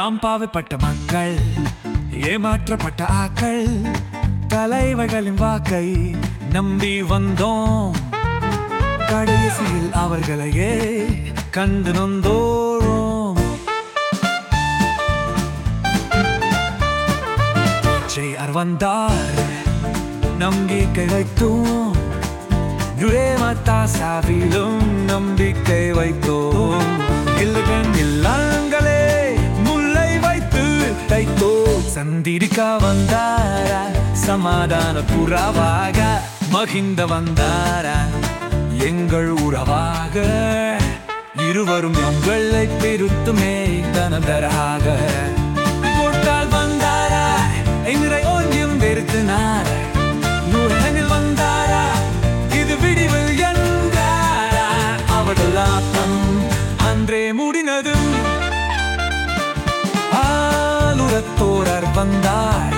நாம் பாவப்பட்ட மக்கள் ஏமாற்றப்பட்ட ஆக்கள் தலைவர்களின் வாக்கை நம்பி வந்தோம் கடைசியில் அவர்களையே கண்டு நொந்தோறும் ஜெயர் வந்தார் நம்பிக்கை வைத்தோம் சாவிலும் நம்பிக்கை வைத்தோம் இல்லகன் இல்லாங்களே முல்லை வைத்து தைத்தோ சந்திரிக்கா வந்தாரா சமாதான புறாவாக மகிந்த வந்தாரா எங்கள் உறவாக இருவரும் எங்களை பெருத்துமே தனதராக போட்டால் வந்தாரா எங்களை ஒன்றும் வெறுத்தினாரா நூலனில் வந்தாரா இது விடிவில் என்றாரா அவர்கள் ஆட்டம் அன்றே முடினது ஆளுரத்தோரர் வந்தார்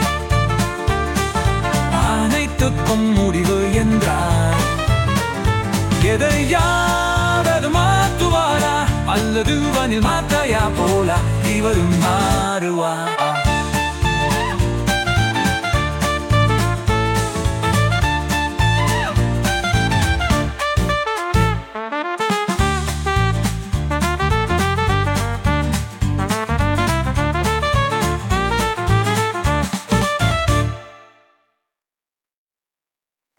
அனைத்துக்கும் முடிவு என்றார் எதையாவது மாற்றுவாரா அல்லது வனில் மாத்தையா போல இவரும் மாறுவா